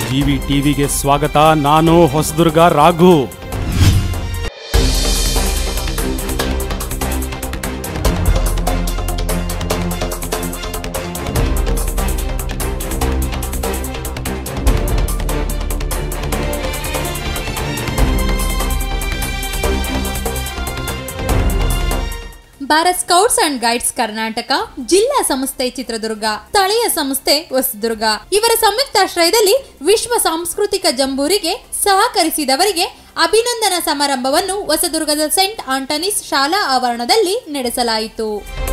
GV ಟಿವಿಗೆ ಸ್ವಾಗತ ನಾನು Hosadurga Raghu Bharat scouts and guides Karnataka ಜಿಲ್ಲಾ ಸಂಸ್ಥೆ ಚಿತ್ರದುರ್ಗ ಸ್ಥಳೀಯ ಸಂಸ್ಥೆ ಹೊಸದುರ್ಗ ಇವರ ಸಂಯುಕ್ತಾಶ್ರಯದಲ್ಲಿ ವಿಶ್ವ ಸಾಂಸ್ಕೃತಿಕ ಜಂಬೂರಿಗೆ ಸಹಕರಿಸಿದವರಿಗೆ ಅಭಿನಂದನಾ ಸಮಾರಂಭವನ್ನು ಹೊಸದುರ್ಗದ ಸೆಂಟ್ ಆಂಟನೀಸ್ ಶಾಲಾ ಆವರಣದಲ್ಲಿ ನಡೆಸಲಾಯಿತು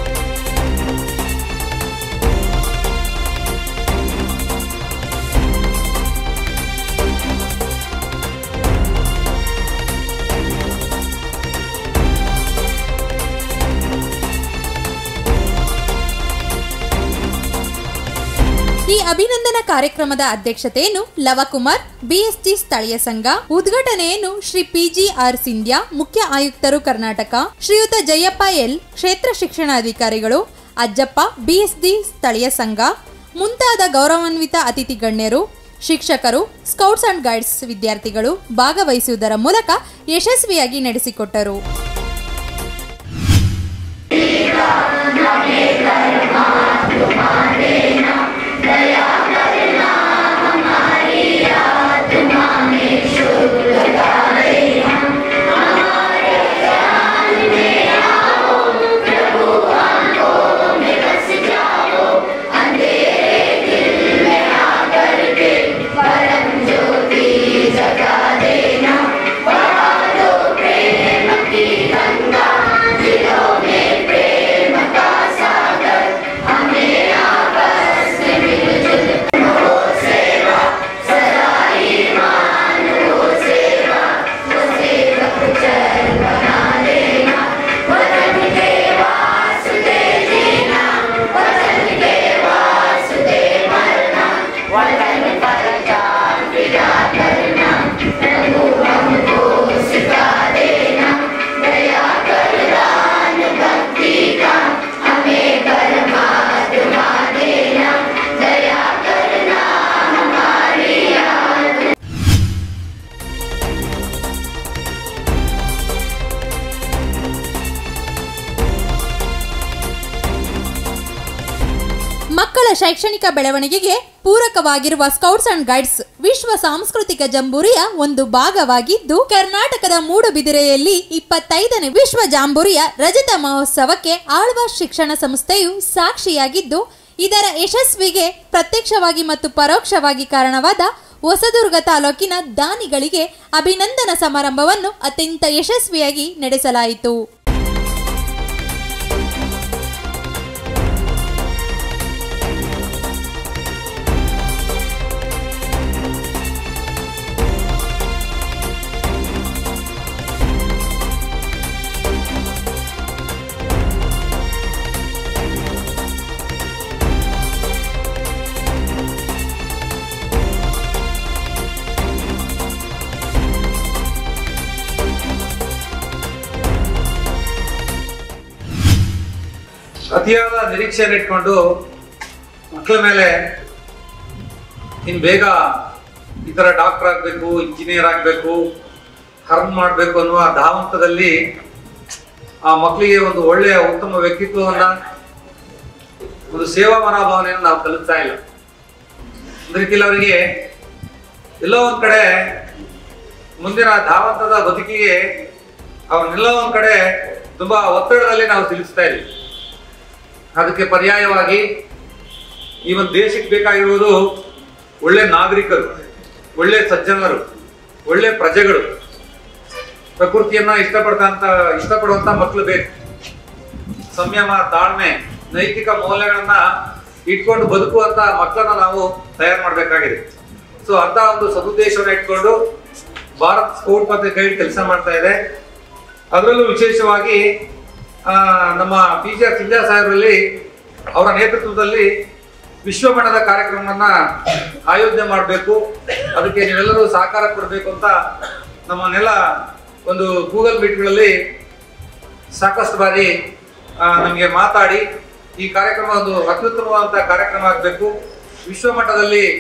ಈ ಅಭಿನಂದನಾ ಕಾರ್ಯಕ್ರಮದ ಅಧ್ಯಕ್ಷತೆಯನ್ನು ಲವಕುಮಾರ್ ಬಿಎಸ್ಟಿ ಸ್ಥಳೀಯ ಸಂಘ ಉದ್ಘಾಟನೆಯನ್ನು ಶ್ರೀ ಪಿಜಿಆರ್ ಸಿಂಧ್ಯಾ ಮುಖ್ಯ ಆಯುಕ್ತರು ಕರ್ನಾಟಕ ಶ್ರೀಯುತ ಜಯಪ್ಪ ಎಲ್ ಕ್ಷೇತ್ರ ಶಿಕ್ಷಣಾಧಿಕಾರಿಗಳು ಅಜ್ಜಪ್ಪ ಬಿಎಸ್ಡಿ ಸ್ಥಳೀಯ ಸಂಘ ಮುಂತಾದ ಗೌರವಾನ್ವಿತ ಅತಿಥಿ ಗಣ್ಯರು ಶಿಕ್ಷಕರು ಸ್ಕೌಟ್ಸ್ ಅಂಡ್ ಗೈಡ್ಸ್ ವಿದ್ಯಾರ್ಥಿಗಳು ಭಾಗವಹಿಸುವುದರ ಮೂಲಕ ಯಶಸ್ವಿಯಾಗಿ ನಡೆಸಿಕೊಟ್ಟರು ಮಕ್ಕಳ ಶೈಕ್ಷಣಿಕ ಬೆಳವಣಿಗೆಗೆ ಪೂರಕವಾಗಿರುವ ಸ್ಕೌಟ್ಸ್ ಅಂಡ್ ಗೈಡ್ಸ್ ವಿಶ್ವ ಸಾಂಸ್ಕೃತಿಕ ಜಂಬೂರಿಯ ಒಂದು ಭಾಗವಾಗಿದ್ದು ಕರ್ನಾಟಕದ ಮೂಡುಬಿದಿರೆಯಲ್ಲಿ ಇಪ್ಪತ್ತೈದನೇ ವಿಶ್ವ ಜಾಂಬೂರಿಯ ರಜತ ಮಹೋತ್ಸವಕ್ಕೆ ಆಳ್ವ ಶಿಕ್ಷಣ ಸಂಸ್ಥೆಯು ಸಾಕ್ಷಿಯಾಗಿದ್ದು ಇದರ ಯಶಸ್ವಿಗೆ ಪ್ರತ್ಯಕ್ಷವಾಗಿ ಮತ್ತು ಪರೋಕ್ಷವಾಗಿ ಕಾರಣವಾದ ಹೊಸದುರ್ಗ ತಾಲೂಕಿನ ದಾನಿಗಳಿಗೆ ಅಭಿನಂದನಾ ಸಮಾರಂಭವನ್ನು ಅತ್ಯಂತ ಯಶಸ್ವಿಯಾಗಿ ನಡೆಸಲಾಯಿತು ಅತಿಯಾದ ನಿರೀಕ್ಷೆಯನ್ನು ಇಟ್ಕೊಂಡು ಮಕ್ಕಳ ಮೇಲೆ ಇನ್ನು ಬೇಗ ಈ ಥರ ಡಾಕ್ಟರ್ ಆಗಬೇಕು ಇಂಜಿನಿಯರ್ ಆಗಬೇಕು ಹರ್ನ್ ಮಾಡಬೇಕು ಅನ್ನುವ ಧಾವಂತದಲ್ಲಿ ಆ ಮಕ್ಕಳಿಗೆ ಒಂದು ಒಳ್ಳೆಯ ಉತ್ತಮ ವ್ಯಕ್ತಿತ್ವವನ್ನ ಒಂದು ಸೇವಾ ಮನೋಭಾವನೆಯನ್ನು ನಾವು ಕಲಿಸ್ತಾ ಇಲ್ಲ ಒಂದು ರೀತಿಯಲ್ಲಿ ಅವರಿಗೆ ಎಲ್ಲೋ ಒಂದ್ ಕಡೆ ಮುಂದಿನ ಧಾವಂತದ ಬದುಕಿಗೆ ಅವ್ರನ್ನೆಲ್ಲೋ ಒಂದ್ ಕಡೆ ತುಂಬಾ ಒತ್ತಡದಲ್ಲಿ ನಾವು ತಿಳಿಸ್ತಾ ಇದ್ದೀವಿ ಅದಕ್ಕೆ ಪರ್ಯಾಯವಾಗಿ ಈ ಒಂದು ದೇಶಕ್ಕೆ ಬೇಕಾಗಿರುವುದು ಒಳ್ಳೆ ನಾಗರಿಕರು ಒಳ್ಳೆ ಸಜ್ಜನರು ಒಳ್ಳೆ ಪ್ರಜೆಗಳು ಪ್ರಕೃತಿಯನ್ನ ಇಷ್ಟಪಡ್ತಂತ ಇಷ್ಟಪಡುವಂತ ಮಕ್ಕಳು ಬೇಕು ಸಂಯಮ ತಾಳ್ಮೆ ನೈತಿಕ ಮೌಲ್ಯಗಳನ್ನ ಇಟ್ಕೊಂಡು ಬದುಕುವಂತ ಮಕ್ಕಳನ್ನ ನಾವು ತಯಾರು ಮಾಡಬೇಕಾಗಿದೆ ಸೊ ಅಂತ ಒಂದು ಸದುದ್ದೇಶವನ್ನು ಇಟ್ಕೊಂಡು ಭಾರತ್ ಸ್ಕೌಟ್ ಮತ್ತೆ ಗೈಡ್ ಕೆಲಸ ಮಾಡ್ತಾ ಇದೆ ಅದರಲ್ಲೂ ವಿಶೇಷವಾಗಿ ಆ, ನಮ್ಮ ಪಿ ಜಿ ಆರ್ ಸಿಂಧ್ಯಾ ಸಾಹೇಬರಲ್ಲಿ ಅವರ ನೇತೃತ್ವದಲ್ಲಿ ವಿಶ್ವ ಮಟ್ಟದ ಕಾರ್ಯಕ್ರಮವನ್ನ ಆಯೋಜನೆ ಮಾಡಬೇಕು ಅದಕ್ಕೆ ನೀವೆಲ್ಲರೂ ಸಹಕಾರ ಕೊಡಬೇಕು ಅಂತ ನಮ್ಮನ್ನೆಲ್ಲ ಒಂದು ಗೂಗಲ್ ಮೀಟ್ಗಳಲ್ಲಿ ಸಾಕಷ್ಟು ಬಾರಿ ನಮಗೆ ಮಾತಾಡಿ ಈ ಕಾರ್ಯಕ್ರಮ ಒಂದು ಅತ್ಯುತ್ತಮವಾದಂಥ ಕಾರ್ಯಕ್ರಮ ಆಗಬೇಕು ವಿಶ್ವ ಮಟ್ಟದಲ್ಲಿ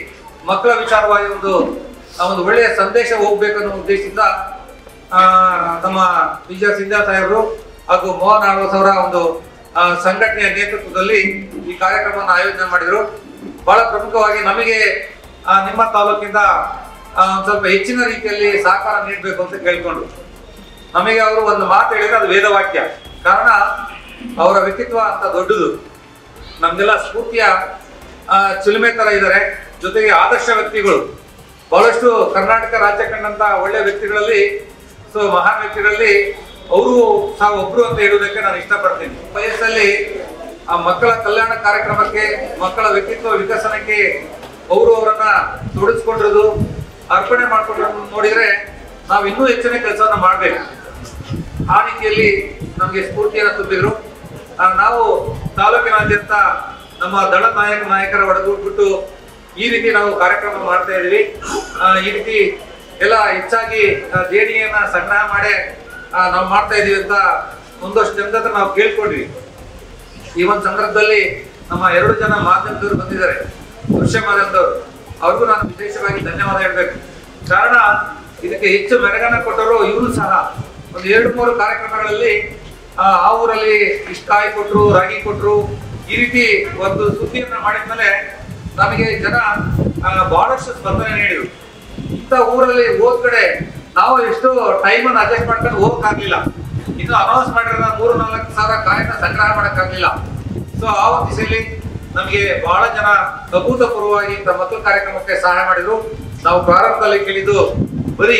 ಮಕ್ಕಳ ವಿಚಾರವಾಗಿ ಒಂದು ಆ ಒಂದು ಒಳ್ಳೆಯ ಸಂದೇಶ ಹೋಗ್ಬೇಕು ಅನ್ನೋ ಉದ್ದೇಶದಿಂದ ಆ, ನಮ್ಮ ವಿಜಯ ಸಿಂಧ್ಯಾ ಸಾಹೇಬರು ಹಾಗೂ ಮೋಹನ್ ಆಳ್ವಾಸ್ ಅವರ ಒಂದು ಆ, ಸಂಘಟನೆಯ ನೇತೃತ್ವದಲ್ಲಿ ಈ ಕಾರ್ಯಕ್ರಮವನ್ನು ಆಯೋಜನೆ ಮಾಡಿದ್ರು ಬಹಳ ಪ್ರಮುಖವಾಗಿ ನಮಗೆ ಆ, ನಿಮ್ಮ ತಾಲೂಕಿಂದ ಆ, ಒಂದ್ ಸ್ವಲ್ಪ ಹೆಚ್ಚಿನ ರೀತಿಯಲ್ಲಿ ಸಹಕಾರ ನೀಡಬೇಕು ಅಂತ ಕೇಳ್ಕೊಂಡು ನಮಗೆ ಅವರು ಒಂದು ಮಾತು ಹೇಳಿದ್ರೆ ಅದು ವೇದವಾಕ್ಯ ಕಾರಣ ಅವರ ವ್ಯಕ್ತಿತ್ವ ಅಂತ ದೊಡ್ಡದು ನಮ್ಗೆಲ್ಲ ಸ್ಫೂರ್ತಿಯ ಆ, ಚಿಲುಮೆ ತರ ಇದ್ದಾರೆ ಜೊತೆಗೆ ಆದರ್ಶ ವ್ಯಕ್ತಿಗಳು ಬಹಳಷ್ಟು ಕರ್ನಾಟಕ ರಾಜ್ಯ ಕಂಡಂತ ಒಳ್ಳೆಯ ವ್ಯಕ್ತಿಗಳಲ್ಲಿ ಸೊ ಮಹಾನ್ ವ್ಯಕ್ತಿಗಳಲ್ಲಿ ಅವರು ಸಹ ಒಬ್ರು ಅಂತ ಹೇಳುವುದಕ್ಕೆ ನಾನು ಇಷ್ಟಪಡ್ತೀನಿ ವಯಸ್ಸಲ್ಲಿ ಆ ಮಕ್ಕಳ ಕಲ್ಯಾಣ ಕಾರ್ಯಕ್ರಮಕ್ಕೆ ಮಕ್ಕಳ ವ್ಯಕ್ತಿತ್ವ ವಿಕಸನಕ್ಕೆ ಅವರು ಅವರನ್ನ ತೊಡಗಿಸ್ಕೊಂಡಿರೋದು ಅರ್ಪಣೆ ಮಾಡ್ಕೊಂಡಿರೋದು ನೋಡಿದ್ರೆ ನಾವು ಇನ್ನೂ ಹೆಚ್ಚಿನ ಕೆಲಸವನ್ನ ಮಾಡ್ಬೇಕು ಆ ರೀತಿಯಲ್ಲಿ ನಮಗೆ ಸ್ಫೂರ್ತಿಯನ್ನು ತುಂಬಿದ್ರು ಆ, ನಾವು ತಾಲೂಕಿನಾದ್ಯಂತ ನಮ್ಮ ದಳ ನಾಯಕ ನಾಯಕರ ಒಡಗೂಡ್ಬಿಟ್ಟು ಈ ರೀತಿ ನಾವು ಕಾರ್ಯಕ್ರಮ ಮಾಡ್ತಾ ಇದೀವಿ ಆ, ಈ ರೀತಿ ಎಲ್ಲ ಹೆಚ್ಚಾಗಿ ಆ, ದೇಣಿಗೆಯನ್ನ ಸಂಗ್ರಹ ಮಾಡಿ ಆ, ನಾವು ಮಾಡ್ತಾ ಇದೀವಿ ಅಂತ ಒಂದಷ್ಟು ಜನದ ಹತ್ರ ನಾವು ಕೇಳ್ಕೊಂಡ್ವಿ ಈ ಒಂದು ಸಂದರ್ಭದಲ್ಲಿ ನಮ್ಮ ಎರಡು ಜನ ಮಾಧ್ಯಮದವರು ಬಂದಿದ್ದಾರೆ ದೃಶ್ಯ ಮಾಧ್ಯಮದವರು ಅವ್ರಿಗೂ ನಾನು ವಿಶೇಷವಾಗಿ ಧನ್ಯವಾದ ಹೇಳ್ಬೇಕು ಕಾರಣ ಇದಕ್ಕೆ ಹೆಚ್ಚು ಮೆರಗನ್ನ ಕೊಟ್ಟರು ಇವರು ಸಹ ಒಂದು ಎರಡು ಮೂರು ಕಾರ್ಯಕ್ರಮಗಳಲ್ಲಿ ಆ ಆ ಊರಲ್ಲಿ ಇಷ್ಟ ಕಾಯಿ ಕೊಟ್ರು ರಾಗಿ ಕೊಟ್ರು ಈ ರೀತಿ ಒಂದು ಸುದ್ದಿಯನ್ನ ಮಾಡಿದ್ಮೇಲೆ ನಮಗೆ ಜನ ಆ, ಬಹಳಷ್ಟು ಸ್ಪಂದನೆ ನೀಡಿದ್ರು ಇಂಥ ಊರಲ್ಲಿ ಹೋದ್ ಕಡೆ ನಾವು ಎಷ್ಟು ಟೈಮ್ ಅನ್ನು ಅಡ್ಜಸ್ಟ್ ಮಾಡ್ಕೊಂಡು ಹೋಗಕ್ಕಾಗ್ಲಿಲ್ಲ ಇನ್ನು ಅನೌನ್ಸ್ ಮಾಡಿರೋ ಮೂರು ನಾಲ್ಕು ಸಾವಿರ ಕಾಯಿನ ಸಂಗ್ರಹ ಮಾಡಕ್ಕಾಗ್ಲಿಲ್ಲ ಸೊ ಆ ಒಂದು ದಿಸೆಯಲ್ಲಿ ನಮಗೆ ಬಹಳ ಜನ ಅಭೂತಪೂರ್ವವಾಗಿ ಇಂಥ ಮಕ್ಕಳ ಕಾರ್ಯಕ್ರಮಕ್ಕೆ ಸಹಾಯ ಮಾಡಿದ್ರು ನಾವು ಪ್ರಾರಂಭದಲ್ಲಿ ಕೇಳಿದ್ದು ಬರೀ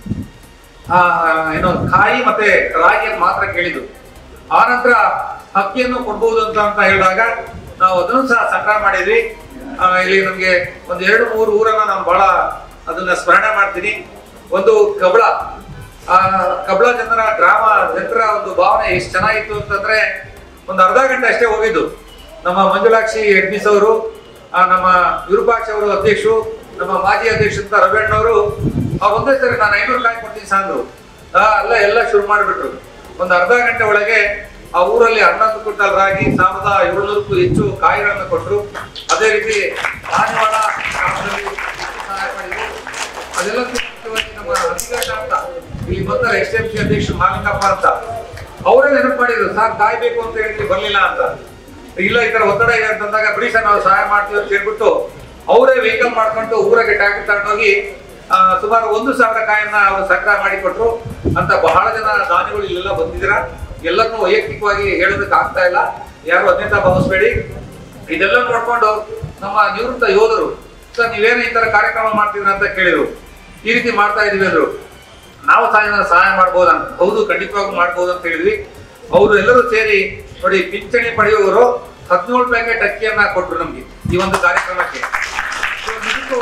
ಆ ಏನು ಕಾಯಿ ಮತ್ತೆ ರಾಗಿಯನ್ನು ಮಾತ್ರ ಕೇಳಿದ್ದು ಆ ನಂತರ ಅಕ್ಕಿಯನ್ನು ಕೊಡ್ಬೋದು ಅಂತ ಅಂತ ಹೇಳಿದಾಗ ನಾವು ಅದನ್ನು ಸಹ ಸಂಗ್ರಹ ಮಾಡಿದ್ವಿ ಆ, ಇಲ್ಲಿ ನಮ್ಗೆ ಒಂದ್ ಎರಡು ಮೂರು ಊರನ್ನ ನಾನು ಬಹಳ ಅದನ್ನ ಸ್ಮರಣೆ ಮಾಡ್ತೀನಿ ಒಂದು ಕಬಳ ಆ ಕಬಳ ಜನರ ಗ್ರಾಮ ಜನರ ಒಂದು ಭಾವನೆ ಎಷ್ಟು ಚೆನ್ನಾಗಿತ್ತು ಅಂತಂದ್ರೆ ಒಂದು ಅರ್ಧ ಗಂಟೆ ಅಷ್ಟೇ ಹೋಗಿದ್ದು ನಮ್ಮ ಮಂಜುಳಾಕ್ಷಿ ಹೆಡ್ಮಿಸ್ ಅವರು ಆ, ನಮ್ಮ ವಿರೂಪಾಕ್ಷ ಅವರು ಅಧ್ಯಕ್ಷರು ನಮ್ಮ ಮಾಜಿ ಅಧ್ಯಕ್ಷ ಅಂತ ರವಣ್ಣವರು ಆ ಒಂದೇ ಸರಿ ನಾನು ಐನೂರು ಕಾಯಿ ಕೊಡ್ತೀನಿ ಸಾಂದ್ರು ಆ, ಅಲ್ಲ ಎಲ್ಲ ಶುರು ಮಾಡಿಬಿಟ್ರು ಒಂದು ಅರ್ಧ ಗಂಟೆ ಒಳಗೆ ಆ ಊರಲ್ಲಿ ಹನ್ನೊಂದು ಕ್ವಿಂಟಲ್ ರಾಗಿ ಸಾವಿರದ ಏಳ್ನೂರಕ್ಕೂ ಹೆಚ್ಚು ಕಾಯಿಗಳನ್ನು ಕೊಟ್ಟರು ಅದೇ ರೀತಿ ಧಾನ್ಯವಾಡ ಗ್ರಾಮದಲ್ಲಿ ಸಹಾಯ ಮಾಡಿದ್ರು ಅದೆಲ್ಲದಕ್ಕೂ ಮುಖ್ಯವಾಗಿ ನಮ್ಮ ಅಧಿಕಾರಿ ಅಂತ ಇಲ್ಲಿ ಬಂದರೆ ಎಸ್ ಎಂ ಸಿ ಅಧ್ಯಕ್ಷ ಮಾಲಿಕಪ್ಪ ಅಂತ ಅವರೇ ನೆನಪು ಮಾಡಿದ್ರು ಸರ್ ಕಾಯ್ಬೇಕು ಅಂತ ಹೇಳಿದ್ವಿ ಬರ್ಲಿಲ್ಲ ಅಂತ ಇಲ್ಲ ಈ ತರ ಒತ್ತಡ ಇದೆ ಅಂತಂದಾಗ ಬಿಡಿ ಸರ್ ನಾವು ಸಹಾಯ ಮಾಡ್ತೀವಿ ಅಂತ ಹೇಳ್ಬಿಟ್ಟು ಅವರೇ ವೆಹಿಕಲ್ ಮಾಡ್ಕೊಂಡು ಊರಿಗೆ ಟ್ಯಾಕ್ಟರ್ ತಗೊಂಡೋಗಿ ಆ, ಸುಮಾರು ಒಂದು ಸಾವಿರ ಕಾಯನ್ನ ಅವರು ಸಂಗ್ರಹ ಮಾಡಿ ಕೊಟ್ರು ಅಂತ ಬಹಳ ಜನ ದಾನಿಗಳು ಇಲ್ಲೆಲ್ಲ ಬಂದಿದ್ದೀರಾ ಎಲ್ಲರನ್ನೂ ವೈಯಕ್ತಿಕವಾಗಿ ಹೇಳೋದಕ್ಕೆ ಆಗ್ತಾ ಇಲ್ಲ ಯಾರು ಅನ್ಯತಾ ಭಾವಿಸ್ಬೇಡಿ ಇದೆಲ್ಲ ನೋಡ್ಕೊಂಡು ನಮ್ಮ ನಿವೃತ್ತ ಯೋಧರು ಸರ್ ನೀವೇನು ಈ ತರ ಕಾರ್ಯಕ್ರಮ ಮಾಡ್ತಿದ್ರ ಅಂತ ಕೇಳಿದ್ರು ಈ ರೀತಿ ಮಾಡ್ತಾ ಇದೀವಿ ಅಂದ್ರು ನಾವು ಸಹ ಏನಾದ್ರು ಸಹಾಯ ಮಾಡ್ಬೋದಾ ಅಂತ ಹೌದು ಖಂಡಿತವಾಗೂ ಮಾಡ್ಬೋದು ಅಂತ ಹೇಳಿದ್ವಿ ಅವರು ಎಲ್ಲರೂ ಸೇರಿ ನೋಡಿ ಪಿಂಚಣಿ ಪಡೆಯುವವರು ಹದಿನೇಳು ಪ್ಯಾಕೆಟ್ ಅಕ್ಕಿಯನ್ನ ಕೊಟ್ರು ನಮ್ಗೆ ಈ ಒಂದು ಕಾರ್ಯಕ್ರಮಕ್ಕೆ So, ನಿಜಕ್ಕೂ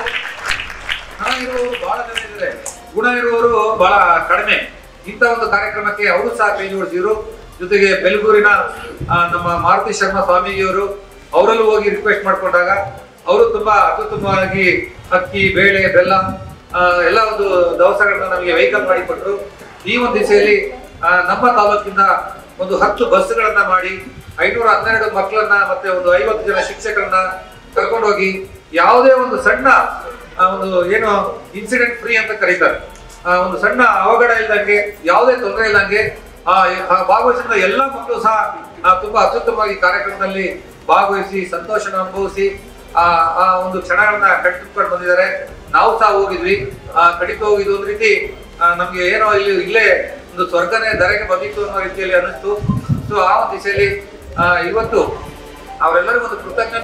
ಹಣ ಇರುವವರು ಬಹಳ ಜನ ಇದ್ದಾರೆ ಗುಣ ಇರುವವರು ಬಹಳ ಕಡಿಮೆ ಇಂಥ ಒಂದು ಕಾರ್ಯಕ್ರಮಕ್ಕೆ ಅವರು ಸಹ ಕೈ ಜೋಡಿಸಿದ್ರು ಜೊತೆಗೆ ಬೆಲಗೂರಿನ ಆ, ನಮ್ಮ ಮಾರುತಿ ಶರ್ಮಾ ಸ್ವಾಮೀಜಿಯವರು ಅವರಲ್ಲೂ ಹೋಗಿ ರಿಕ್ವೆಸ್ಟ್ ಮಾಡ್ಕೊಂಡಾಗ ಅವರು ತುಂಬಾ ಅತ್ಯುತ್ತಮವಾಗಿ ಅಕ್ಕಿ ಬೇಳೆ ಬೆಲ್ಲ ಆ, ಎಲ್ಲ ಒಂದು ದವಸಗಳನ್ನ ನಮಗೆ ವೆಹಿಕಲ್ ಮಾಡಿ ಕೊಟ್ಟರು ಈ ಒಂದು ದಿಸೆಯಲ್ಲಿ ಆ, ನಮ್ಮ ತಾಲೂಕಿಂದ ಒಂದು ಹತ್ತು ಬಸ್ಗಳನ್ನ ಮಾಡಿ ಐನೂರ ಹನ್ನೆರಡು ಮಕ್ಕಳನ್ನ ಮತ್ತೆ ಒಂದು ಐವತ್ತು ಜನ ಶಿಕ್ಷಕರನ್ನ ಕರ್ಕೊಂಡೋಗಿ ಯಾವುದೇ ಒಂದು ಸಣ್ಣ ಆ, ಒಂದು ಏನು ಇನ್ಸಿಡೆಂಟ್ ಫ್ರೀ ಅಂತ ಕರೀತಾರೆ ಆ, ಒಂದು ಸಣ್ಣ ಅವಘಡ ಇಲ್ದಂಗೆ ಯಾವುದೇ ತೊಂದರೆ ಇಲ್ದಂಗೆ ಆ ಆ ಭಾಗವಹಿಸಿದ ಎಲ್ಲ ಮಕ್ಕಳು ಸಹ ಆ, ತುಂಬಾ ಅತ್ಯುತ್ತಮವಾಗಿ ಕಾರ್ಯಕ್ರಮದಲ್ಲಿ ಭಾಗವಹಿಸಿ ಸಂತೋಷನ ಅನುಭವಿಸಿ ಆ ಆ ಒಂದು ಕ್ಷಣಗಳನ್ನ ಕಟ್ಟಿಟ್ಕೊಂಡು ಬಂದಿದ್ದಾರೆ ನಾವು ಸಹ ಹೋಗಿದ್ವಿ ಆ ಕಡಿತ ಹೋಗಿದ್ದು ಒಂದು ರೀತಿ ಆ, ನಮ್ಗೆ ಏನೋ ಇಲ್ಲಿ ಇಲ್ಲೇ ಒಂದು ಸ್ವರ್ಗನೇ ಧರೆಗೆ ಬಂದಿತ್ತು ಅನ್ನೋ ರೀತಿಯಲ್ಲಿ ಅನಿಸ್ತು ಸೊ ಆ ಒಂದು ದಿಸೆಯಲ್ಲಿ ಆ, ಇವತ್ತು ಅವರೆಲ್ಲರಿಗೂ ಒಂದು ಕೃತಜ್ಞತೆ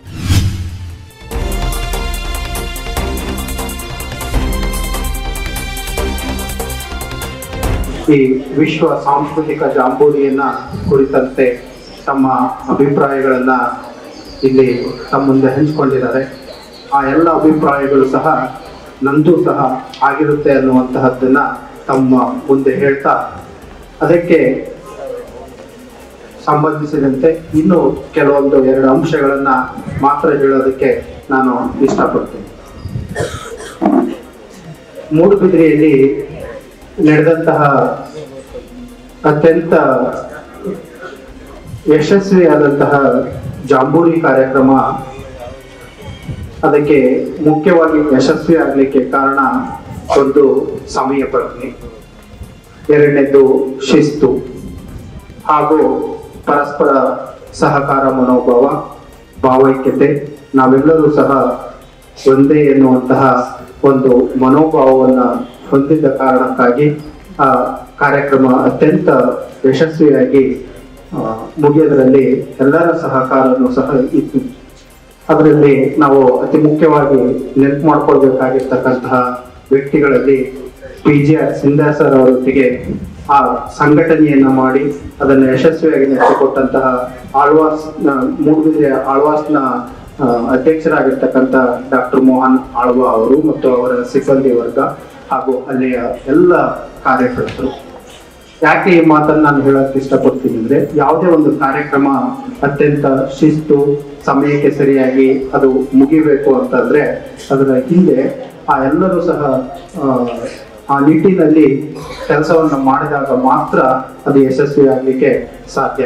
ಈ ವಿಶ್ವ ಸಾಂಸ್ಕೃತಿಕ ಜಾಂಬೂರಿಯನ್ನ ಕುರಿತಂತೆ ತಮ್ಮ ಅಭಿಪ್ರಾಯಗಳನ್ನ ಇಲ್ಲಿ ತಮ್ಮ ಮುಂದೆ ಹಂಚಿಕೊಂಡಿದ್ದಾರೆ ಆ ಎಲ್ಲ ಅಭಿಪ್ರಾಯಗಳು ಸಹ ನಂದು ಸಹ ಆಗಿರುತ್ತೆ ಅನ್ನುವಂತಹದ್ದನ್ನ ತಮ್ಮ ಮುಂದೆ ಹೇಳ್ತಾ ಅದಕ್ಕೆ ಸಂಬಂಧಿಸಿದಂತೆ ಇನ್ನು ಕೆಲವೊಂದು ಎರಡು ಅಂಶಗಳನ್ನ ಮಾತ್ರ ಹೇಳೋದಕ್ಕೆ ನಾನು ಇಷ್ಟಪಡ್ತೀನಿ ಮೂಡುಬಿದ್ರಿಯಲ್ಲಿ ನಡೆದಂತಹ ಅತ್ಯಂತ ಯಶಸ್ವಿಯಾದಂತಹ ಜಾಂಬೂರಿ ಕಾರ್ಯಕ್ರಮ ಅದಕ್ಕೆ ಮುಖ್ಯವಾಗಿ ಯಶಸ್ವಿ ಆಗಲಿಕ್ಕೆ ಕಾರಣ ಒಂದು ಸಮಯ ಪ್ರಜ್ಞೆ ಎರಡನೇದು ಶಿಸ್ತು ಹಾಗೂ ಪರಸ್ಪರ ಸಹಕಾರ ಮನೋಭಾವ ಭಾವೈಕ್ಯತೆ ನಾವೆಲ್ಲರೂ ಸಹ ಒಂದೇ ಎನ್ನುವಂತಹ ಒಂದು ಮನೋಭಾವವನ್ನು ಹೊಂದಿದ್ದ ಕಾರಣಕ್ಕಾಗಿ ಆ ಕಾರ್ಯಕ್ರಮ ಅತ್ಯಂತ ಯಶಸ್ವಿಯಾಗಿ ಆ, ಮುಗಿಯೋದ್ರಲ್ಲಿ ಎಲ್ಲರ ಸಹಕಾರನೂ ಸಹ ಇತ್ತು ಅದರಲ್ಲಿ ನಾವು ಅತಿ ಮುಖ್ಯವಾಗಿ ನೆನಪು ಮಾಡ್ಕೊಳ್ಬೇಕಾಗಿರ್ತಕ್ಕಂತಹ ವ್ಯಕ್ತಿಗಳಲ್ಲಿ P G R Scindia sir ಅವರೊಟ್ಟಿಗೆ ಆ ಸಂಘಟನೆಯನ್ನ ಮಾಡಿ ಅದನ್ನು ಯಶಸ್ವಿಯಾಗಿ ನಡೆಸಿಕೊಟ್ಟಂತಹ ಆಳ್ವಾಸ್ ಮೂಡುಬಿದ್ರೆ ಆಳ್ವಾಸ್ನ ಆ, ಅಧ್ಯಕ್ಷರಾಗಿರ್ತಕ್ಕಂಥ ಡಾಕ್ಟರ್ ಮೋಹನ್ ಆಳ್ವಾ ಅವರು ಮತ್ತು ಅವರ ಸಿಬ್ಬಂದಿ ವರ್ಗ ಹಾಗೂ ಅಲ್ಲಿಯ ಎಲ್ಲ ಕಾರ್ಯಕರ್ತರು ಯಾಕೆ ಈ ಮಾತನ್ನ ನಾನು ಹೇಳಕ್ ಇಷ್ಟಪಡ್ತೀನಿ ಅಂದ್ರೆ ಯಾವುದೇ ಒಂದು ಕಾರ್ಯಕ್ರಮ ಅತ್ಯಂತ ಶಿಸ್ತು ಸಮಯಕ್ಕೆ ಸರಿಯಾಗಿ ಅದು ಮುಗಿಬೇಕು ಅಂತಂದ್ರೆ ಅದರ ಹಿಂದೆ ಆ ಎಲ್ಲರೂ ಸಹ ಆ, ಆ ನಿಟ್ಟಿನಲ್ಲಿ ಕೆಲಸವನ್ನು ಮಾಡಿದಾಗ ಮಾತ್ರ ಅದು ಯಶಸ್ವಿ ಆಗ್ಲಿಕ್ಕೆ ಸಾಧ್ಯ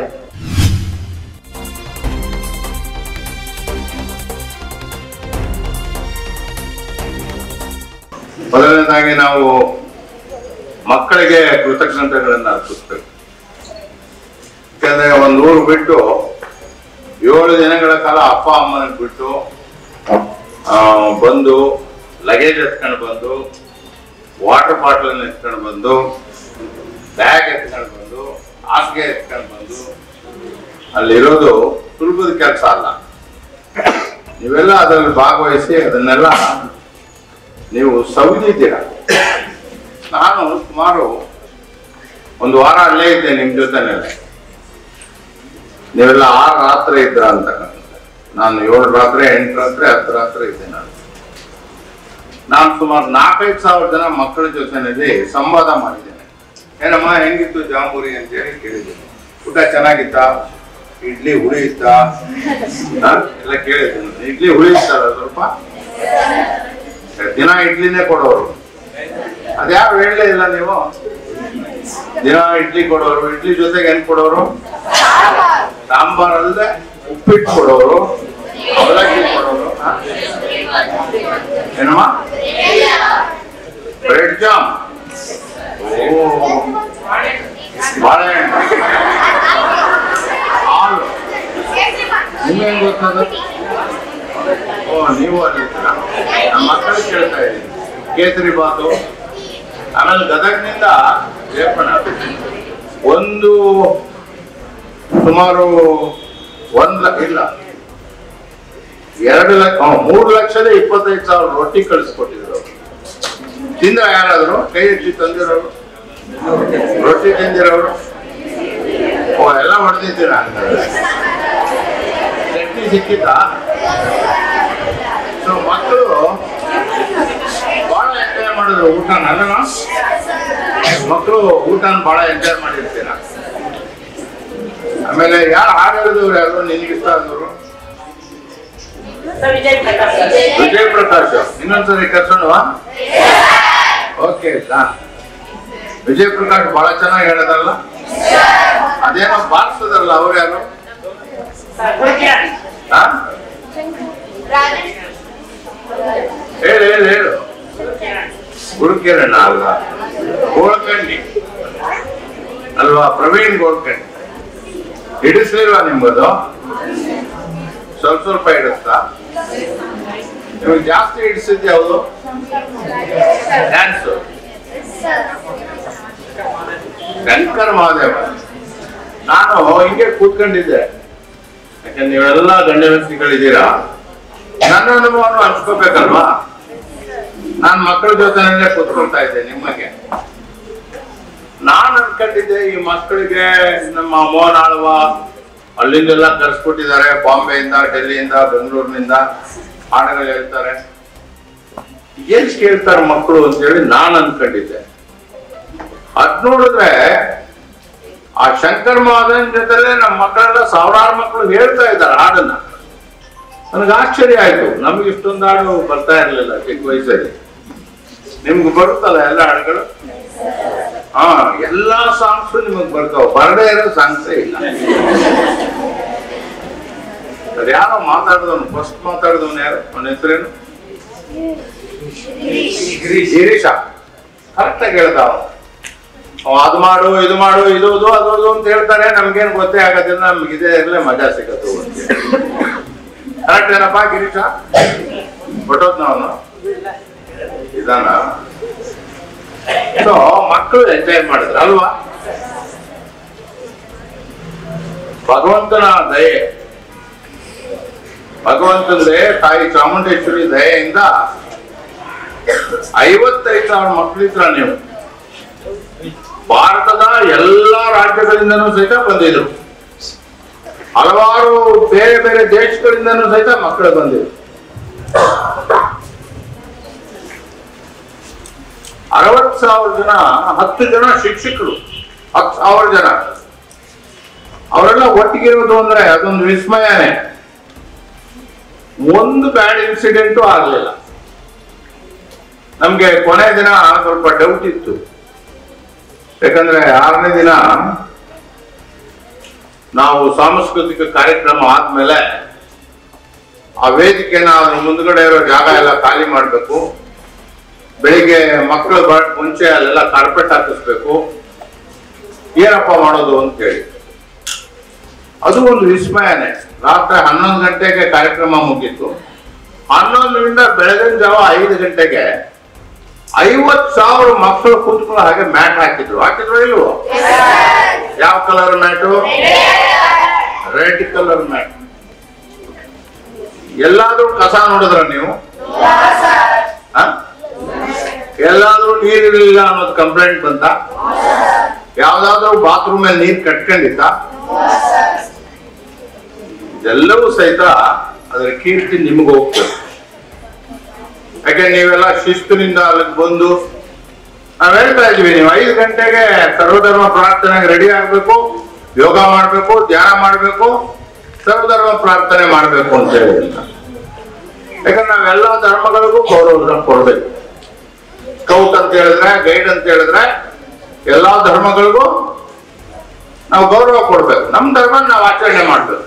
ಮೊದಲನೇದಾಗಿ ನಾವು ಮಕ್ಕಳಿಗೆ ಕೃತಜ್ಞತೆಗಳನ್ನು ಅರ್ಪಿಸ್ಬೇಕು ಯಾಕಂದ್ರೆ ಒಂದು ಊರು ಬಿಟ್ಟು ಏಳು ದಿನಗಳ ಕಾಲ ಅಪ್ಪ ಅಮ್ಮನ ಬಿಟ್ಟು ಆ, ಬಂದು ಲಗೇಜ್ ಎತ್ಕೊಂಡು ಬಂದು ವಾಟರ್ ಬಾಟಲ್ ಎತ್ಕೊಂಡು ಬಂದು ಬ್ಯಾಗ್ ಎತ್ಕೊಂಡು ಬಂದು ಹಾಸಿಗೆ ಎತ್ಕೊಂಡು ಬಂದು ಅಲ್ಲಿರೋದು ಸುಲಭದ ಕೆಲಸ ಅಲ್ಲ ನೀವೆಲ್ಲ ಅದರಲ್ಲಿ ಭಾಗವಹಿಸಿ ಅದನ್ನೆಲ್ಲ ನೀವು ಸವಿದಿದ್ದೀರ ನಾನು ಸುಮಾರು ಒಂದು ವಾರ ಅಲ್ಲೇ ಇದ್ದೆ ನಿಮ್ ಜೊತೆನೆಲ್ಲ ನೀವೆಲ್ಲ ಆರು ರಾತ್ರಿ ಇದ್ರ ಅಂತ ನಾನು ಏಳು ರಾತ್ರಿ ಎಂಟು ರಾತ್ರಿ ಹತ್ತು ರಾತ್ರಿ ಇದ್ದೆ ನಾನು ನಾನು ಸುಮಾರು ನಾಲ್ಕೈದು ಸಾವಿರ ಜನ ಮಕ್ಕಳ ಜೊತೆನಲ್ಲಿ ಸಂವಾದ ಮಾಡಿದ್ದೇನೆ ಏನಮ್ಮ ಹೆಂಗಿತ್ತು ಜಾಂಬೂರಿ ಅಂತ ಹೇಳಿ ಕೇಳಿದ್ದೀನಿ ಊಟ ಚೆನ್ನಾಗಿತ್ತ ಇಡ್ಲಿ ಹುಳಿ ಇತ್ತ ಹಾ? ಎಲ್ಲ ಕೇಳಿದ್ದೀನಿ ಇಡ್ಲಿ ಹುಳಿ ಇತ್ತಲ್ಲ ಸ್ವಲ್ಪ ದಿನ ಇಡ್ಲಿನೇ ಕೊಡೋರು ಅದ್ಯಾರು ಹೇಳಲೇ ಇಲ್ಲ ನೀವು ದಿನ ಇಡ್ಲಿ ಕೊಡೋರು ಇಡ್ಲಿ ಜೊತೆಗೆ ಏನ್ ಕೊಡೋರು ಸಾಂಬಾರ್ ಅಲ್ಲದೆ ಉಪ್ಪಿಟ್ಟು ಕೊಡೋರು ಅವಲಕ್ಕಿ ಕೊಡೋರು ಹ? ಏನಮ್ಮ ಬ್ರೆಡ್ ಜಾಮ್ ಓ ಬಾಳೆಹಣ್ಣು ಹಾಲು ನಿಮ್ಗೇನ್ ಗೊತ್ತದು ಓ ನೀವು ಅಲ್ಲಿರ್ತೀರ ನಮ್ಮ ಮಕ್ಕಳು ಕೇಳ್ತಾ ಇದ್ದೀನಿ ಕೇಸರಿ ಬಾತು ಆಮೇಲೆ ಗದಗ್ನಿಂದ ಲೇಪನ ಒಂದು ಸುಮಾರು ಒಂದ್ ಲ ಇಲ್ಲ ಎರಡು ಲಕ್ಷ ಹ್ಮ್, ಮೂರು ಲಕ್ಷದ ಇಪ್ಪತ್ತೈದು ಸಾವಿರ ರೊಟ್ಟಿ ಕಳಿಸ್ಕೊಟ್ಟಿದ್ರು ಅವ್ರು. ತಿಂದ್ರ ಯಾರಾದ್ರು ಕೈ ಎತ್ತಿ ತಂದಿರೋರು ರೊಟ್ಟಿ ತಿಂದಿರೋರು ಓ ಎಲ್ಲ ಹೊಡೆದಿದ್ದೀರ ಹಂಗಾದ್ರೆ ಚಟ್ನಿ ಸಿಕ್ಕಿದ್ದ ಸೊ ಮಕ್ಕಳು ಬಹಳ ಎಂಜಾಯ್ ಮಾಡಿದ್ರು ಊಟ ಅಲ್ಲ ಮಕ್ಕಳು ಊಟನ ಬಹಳ ಎಂಜಾಯ್ ಮಾಡಿರ್ತೀರ ಆಮೇಲೆ ಯಾರು ಹಾಡು ಹೇಳಿದವ್ರು ಯಾರು ನಿನಗೆ ಇಷ್ಟ ಆದವರು ವಿಜಯ್ ಪ್ರಕಾಶ್ ಇನ್ನೊಂದ್ಸರಿ ಕರ್ಸೋಣವಾ ಓಕೆ ವಿಜಯ್ ಪ್ರಕಾಶ್ ಬಹಳ ಚೆನ್ನಾಗಿ ಹೇಳೋದಲ್ಲ ಅದೇನೋ ಬಾರಿಸೋದಲ್ಲ ಅವ್ರು ಯಾರು ಹಾ? ಹೇಳು ಹೇಳು ಹೇಳು ಗುರುಕಿರಣ ಅಲ್ಲ ಗೋಳ್ಕಂಡಿ ಅಲ್ವಾ ಪ್ರವೀಣ್ ಗೋಳ್ಕಂಡಿ ಹಿಡಿಸ್ಲಿಲ್ವಾ ನಿಮ್ಮದು ಸ್ವಲ್ಪ ಸ್ವಲ್ಪ ಹಿಡಿಸ್ತಾ ನಿಮಗೆ ಜಾಸ್ತಿ ಹಿಡಿಸಿದ್ದೆ ಯಾವುದು ಡ್ಯಾನ್ಸು ಶಂಕರ್ ಮಹಾದೇವ ನಾನು ಹಿಂಗೆ ಕೂತ್ಕೊಂಡಿದ್ದೆ ಯಾಕಂದ್ರೆ ನೀವೆಲ್ಲ ಗಂಡ ವ್ಯಕ್ತಿಗಳಿದ್ದೀರಾ ನನ್ನ ಅನುಭವವನ್ನು ಹಂಚ್ಕೋಬೇಕಲ್ವಾ ನಾನ್ ಮಕ್ಕಳ ಜೊತೆನಲ್ಲೇ ಕೂತ್ಕೊಳ್ತಾ ಇದ್ದೆ ನಿಮಗೆ ನಾನ್ ಅನ್ಕೊಂಡಿದ್ದೆ ಈ ಮಕ್ಕಳಿಗೆ ನಮ್ಮ ಮೋಹನ್ ಆಳ್ವ ಅಲ್ಲಿಂದೆಲ್ಲ ಕರ್ಸ್ಕೊಟ್ಟಿದ್ದಾರೆ ಬಾಂಬೆಯಿಂದ ಡೆಲ್ಲಿಯಿಂದ ಬೆಂಗಳೂರಿನಿಂದ ಹಾಡುಗಳು ಹೇಳ್ತಾರೆ ಏನ್ ಕೇಳ್ತಾರೆ ಮಕ್ಕಳು ಅಂತ ಹೇಳಿ ನಾನ್ ಅನ್ಕೊಂಡಿದ್ದೆ ಅದ್ ನೋಡಿದ್ರೆ ಆ ಶಂಕರ್ ಮಹಾದನ್ ಜೊತೆಲೆ ನಮ್ಮ ಮಕ್ಕಳೆಲ್ಲ ಸಾವಿರಾರು ಮಕ್ಕಳು ಹೇಳ್ತಾ ಇದ್ದಾರೆ ಹಾಡನ್ನ ನನಗೆ ಆಶ್ಚರ್ಯ ಆಯ್ತು ನಮ್ಗೆ ಇಷ್ಟೊಂದು ಹಾಡು ಬರ್ತಾ ಇರ್ಲಿಲ್ಲ ಚಿಕ್ಕ ವಯಸ್ಸಲ್ಲಿ ನಿಮ್ಗೆ ಬರುತ್ತಲ್ಲ ಎಲ್ಲ ಹಾಡುಗಳು ಹಾ ಎಲ್ಲಾ ಸಾಂಗ್ಸ್ ನಿಮಗ್ ಬರ್ತಾವ ಬರದೇ ಇರೋ ಸಾಂಗ್ಸೇ ಇಲ್ಲ ಅದು ಯಾರೋ ಮಾತಾಡಿದವನು ಫಸ್ಟ್ ಮಾತಾಡಿದವನು ಯಾರು ಅವನ ಹೆಸರೇನು ಗಿರೀಶ ಕರೆಕ್ಟ್ ಆಗಿ ಹೇಳ್ದ ಅವನು ಅವ ಅದು ಮಾಡು ಇದು ಮಾಡು ಇದು ಇದು ಅದು ಅದು ಅಂತ ಹೇಳ್ತಾರೆ ನಮ್ಗೇನ್ ಗೊತ್ತೇ ಆಗೋದಿಲ್ಲ ನಮ್ಗೆ ಇದೇ ಇರಲೇ ಮಜಾ ಸಿಗತ್ತು ಕರೆಕ್ಟ್ ಏನಪ್ಪ ಗಿರೀಶ ಹೊಟ್ಟೋದ್ನ ಅವನು ಇದಾನ ಸೊ ಮಕ್ಕಳು ಎಂಜಾಯ್ ಮಾಡಿದ್ರು ಅಲ್ವಾ ಭಗವಂತನ ದಯೆ ಭಗವಂತಂದೇ ತಾಯಿ ಚಾಮುಂಡೇಶ್ವರಿ ದಯೆಯಿಂದ ಐವತ್ತೈದು ಸಾವಿರ ಮಕ್ಕಳಿದ್ರ ನೀವು ಭಾರತದ ಎಲ್ಲಾ ರಾಜ್ಯಗಳಿಂದನೂ ಸಹಿತ ಬಂದಿದ್ರು ಹಲವಾರು ಬೇರೆ ಬೇರೆ ದೇಶಗಳಿಂದನೂ ಸಹಿತ ಮಕ್ಕಳು ಬಂದಿದ್ರು ಅರವತ್ತು ಸಾವಿರ ಜನ ಹತ್ತು ಜನ ಶಿಕ್ಷಕರು ಹತ್ತು ಸಾವಿರ ಜನ ಅವರೆಲ್ಲ ಒಟ್ಟಿಗಿರೋದು ಅಂದ್ರೆ ಅದೊಂದು ವಿಸ್ಮಯನೇ ಒಂದು ಬ್ಯಾಡ್ ಇನ್ಸಿಡೆಂಟು ಆಗಲಿಲ್ಲ ನಮ್ಗೆ ಕೊನೆ ದಿನ ಸ್ವಲ್ಪ ಡೌಟ್ ಇತ್ತು ಯಾಕಂದ್ರೆ ಆರನೇ ದಿನ ನಾವು ಸಾಂಸ್ಕೃತಿಕ ಕಾರ್ಯಕ್ರಮ ಆದ್ಮೇಲೆ ಆ ವೇದಿಕೆನ ಅದ್ರ ಮುಂದ್ಗಡೆ ಇರೋ ಜಾಗ ಎಲ್ಲ ಖಾಲಿ ಮಾಡ್ಬೇಕು ಬೆಳಿಗ್ಗೆ ಮಕ್ಕಳು ಬ- ಮುಂಚೆ ಅಲ್ಲೆಲ್ಲ ಕಾರ್ಪೆಟ್ ಹಾಕಿಸ್ಬೇಕು ಏನಪ್ಪ ಮಾಡೋದು ಅಂತ ಹೇಳಿ ಅದು ಒಂದು ವಿಸ್ಮಯನೇ ರಾತ್ರಿ ಹನ್ನೊಂದು ಗಂಟೆಗೆ ಕಾರ್ಯಕ್ರಮ ಮುಗೀತು ಹನ್ನೊಂದರಿಂದ ಬೆಳಗಿನ ಜಾವ ಐದು ಗಂಟೆಗೆ ಐವತ್ ಸಾವಿರ ಮಕ್ಕಳು ಕೂತ್ಕೊಳ್ಳೋ ಹಾಗೆ ಮ್ಯಾಟ್ ಹಾಕಿದ್ರು ಹಾಕಿದ್ರು ಇಲ್ವೋ ಯಾವ colour mat red colour mat ಎಲ್ಲಾದ್ರೂ ಕಸ ನೋಡಿದ್ರ ನೀವು ಆ? ಎಲ್ಲಾದ್ರೂ ನೀರಿರಲಿಲ್ಲ ಅನ್ನೋದು ಕಂಪ್ಲೇಂಟ್ ಬಂತ ಯಾವ್ದಾದ್ರು ಬಾತ್ರೂಮ್ ಅಲ್ಲಿ ನೀರ್ ಕಟ್ಕೊಂಡಿತ್ತ ಇದೆಲ್ಲವೂ ಸಹಿತ ಅದರ ಕೀರ್ತಿ ನಿಮ್ಗೆ ಹೋಗ್ತದೆ ಯಾಕೆ ನೀವೆಲ್ಲ ಶಿಸ್ತಿನಿಂದ ಅಲ್ಲಿಗೆ ಬಂದು ನಾವ್ ಹೇಳ್ತಾ ಇದೀವಿ ನೀವು ಐದು ಗಂಟೆಗೆ ಸರ್ವಧರ್ಮ ಪ್ರಾರ್ಥನೆಗೆ ರೆಡಿ ಆಗ್ಬೇಕು ಯೋಗ ಮಾಡ್ಬೇಕು ಧ್ಯಾನ ಮಾಡ್ಬೇಕು ಸರ್ವಧರ್ಮ ಪ್ರಾರ್ಥನೆ ಮಾಡ್ಬೇಕು ಅಂತ ಹೇಳಿ ಯಾಕಂದ್ರೆ ನಾವೆಲ್ಲ ಧರ್ಮಗಳಿಗೂ ಗೌರವ ಕೊಡ್ಬೇಕು ಸ್ಕೌಟ್ ಅಂತ ಹೇಳಿದ್ರೆ ಗೈಡ್ ಅಂತ ಹೇಳಿದ್ರೆ ಎಲ್ಲಾ ಧರ್ಮಗಳಿಗೂ ನಾವು ಗೌರವ ಕೊಡ್ಬೇಕು ನಮ್ ಧರ್ಮ ನಾವು ಆಚರಣೆ ಮಾಡ್ಬೇಕು